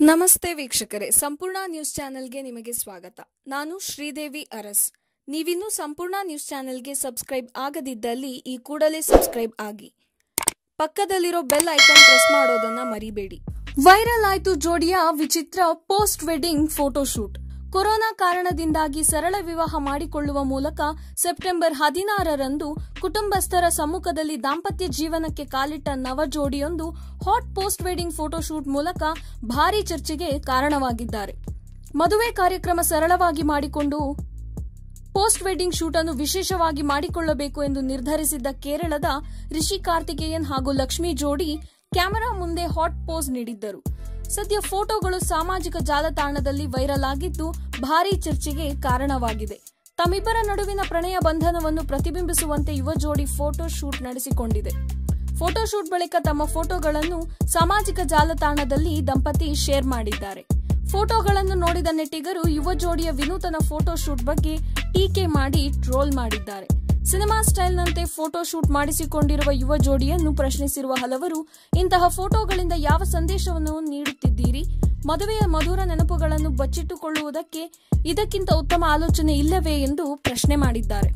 ನಮಸ್ತೆ ವೀಕ್ಷಕರೇ ಸಂಪೂರ್ಣ ನ್ಯೂಸ್ ಚಾನೆಲ್ಗೆ ನಿಮಗೆ ಸ್ವಾಗತ ನಾನು ಶ್ರೀದೇವಿ ಅರಸ್ ನೀವಿನ್ನೂ ಸಂಪೂರ್ಣ ನ್ಯೂಸ್ ಚಾನೆಲ್ಗೆ ಸಬ್ಸ್ಕ್ರೈಬ್ ಆಗದಿದ್ದಲ್ಲಿ ಈ ಕೂಡಲೇ ಸಬ್ಸ್ಕ್ರೈಬ್ ಆಗಿ ಪಕ್ಕದಲ್ಲಿರೋ ಬೆಲ್ ಐಕಾನ್ ಪ್ರೆಸ್ ಮಾಡೋದನ್ನ ಮರಿಬೇಡಿ ವೈರಲ್ ಆಯ್ತು ಜೋಡಿಯ ವಿಚಿತ್ರ ಪೋಸ್ಟ್ ವೆಡ್ಡಿಂಗ್ ಫೋಟೋಶೂಟ್ ಕೊರೋನಾ ಕಾರಣದಿಂದಾಗಿ ಸರಳ ವಿವಾಹ ಮಾಡಿಕೊಳ್ಳುವ ಮೂಲಕ ಸೆಪ್ಟೆಂಬರ್ ಹದಿನಾರರಂದು ಕುಟುಂಬಸ್ಥರ ಸಮ್ಮುಖದಲ್ಲಿ ದಾಂಪತ್ಯ ಜೀವನಕ್ಕೆ ಕಾಲಿಟ್ಟ ನವ ಜೋಡಿಯೊಂದು ಹಾಟ್ ಪೋಸ್ಟ್ ವೆಡ್ಡಿಂಗ್ ಫೋಟೋಶೂಟ್ ಮೂಲಕ ಭಾರೀ ಚರ್ಚೆಗೆ ಕಾರಣವಾಗಿದ್ದಾರೆ ಮದುವೆ ಕಾರ್ಯಕ್ರಮ ಸರಳವಾಗಿ ಮಾಡಿಕೊಂಡು ಪೋಸ್ಟ್ ವೆಡ್ಡಿಂಗ್ ಶೂಟ್ ಅನ್ನು ವಿಶೇಷವಾಗಿ ಮಾಡಿಕೊಳ್ಳಬೇಕು ಎಂದು ನಿರ್ಧರಿಸಿದ್ದ ಕೇರಳದ ರಿಷಿ ಕಾರ್ತಿಕೇಯನ್ ಹಾಗೂ ಲಕ್ಷ್ಮಿ ಜೋಡಿ ಕ್ಯಾಮೆರಾ ಮುಂದೆ ಹಾಟ್ ಪೋಸ್ ನೀಡಿದ್ದರು ಸದ್ಯ ಫೋಟೋಗಳು ಸಾಮಾಜಿಕ ಜಾಲತಾಣದಲ್ಲಿ ವೈರಲ್ ಆಗಿದ್ದು ಭಾರೀ ಚರ್ಚೆಗೆ ಕಾರಣವಾಗಿದೆ ತಮ್ಮಿಬ್ಬರ ನಡುವಿನ ಪ್ರಣಯ ಬಂಧನವನ್ನು ಪ್ರತಿಬಿಂಬಿಸುವಂತೆ ಯುವ ಜೋಡಿ ಫೋಟೋ ಶೂಟ್ ನಡೆಸಿಕೊಂಡಿದೆ ಫೋಟೋಶೂಟ್ ಬಳಿಕ ತಮ್ಮ ಫೋಟೋಗಳನ್ನು ಸಾಮಾಜಿಕ ಜಾಲತಾಣದಲ್ಲಿ ದಂಪತಿ ಶೇರ್ ಮಾಡಿದ್ದಾರೆ ಫೋಟೋಗಳನ್ನು ನೋಡಿದ ನೆಟ್ಟಿಗರು ಯುವ ಜೋಡಿಯ ವಿನೂತನ ಫೋಟೋಶೂಟ್ ಬಗ್ಗೆ ಟೀಕೆ ಮಾಡಿ ಟ್ರೋಲ್ ಮಾಡಿದ್ದಾರೆ ಸಿನಿಮಾ ಸ್ಟೈಲ್ನಂತೆ ಫೋಟೋ ಶೂಟ್ ಮಾಡಿಸಿಕೊಂಡಿರುವ ಯುವ ಜೋಡಿಯನ್ನು ಪ್ರಶ್ನಿಸಿರುವ ಹಲವರು ಇಂತಹ ಫೋಟೋಗಳಿಂದ ಯಾವ ಸಂದೇಶವನ್ನು ನೀಡುತ್ತಿದ್ದೀರಿ ಮದುವೆಯ ಮಧುರ ನೆನಪುಗಳನ್ನು ಬಚ್ಚಿಟ್ಟುಕೊಳ್ಳುವುದಕ್ಕೆ ಇದಕ್ಕಿಂತ ಉತ್ತಮ ಆಲೋಚನೆ ಇಲ್ಲವೇ ಎಂದು ಪ್ರಶ್ನೆ ಮಾಡಿದ್ದಾರೆ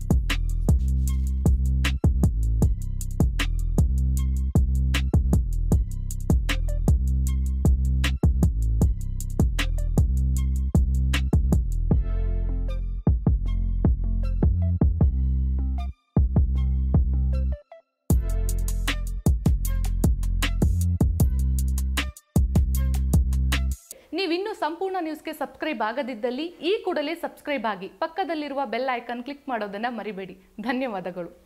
ನೀವಿನ್ನೂ ಸಂಪೂರ್ಣ ನ್ಯೂಸ್ಗೆ ಸಬ್ಸ್ಕ್ರೈಬ್ ಆಗದಿದ್ದಲ್ಲಿ ಈ ಕೂಡಲೇ ಸಬ್ಸ್ಕ್ರೈಬ್ ಆಗಿ ಪಕ್ಕದಲ್ಲಿರುವ ಬೆಲ್ ಐಕಾನ್ ಕ್ಲಿಕ್ ಮಾಡೋದನ್ನು ಮರಿಬೇಡಿ ಧನ್ಯವಾದಗಳು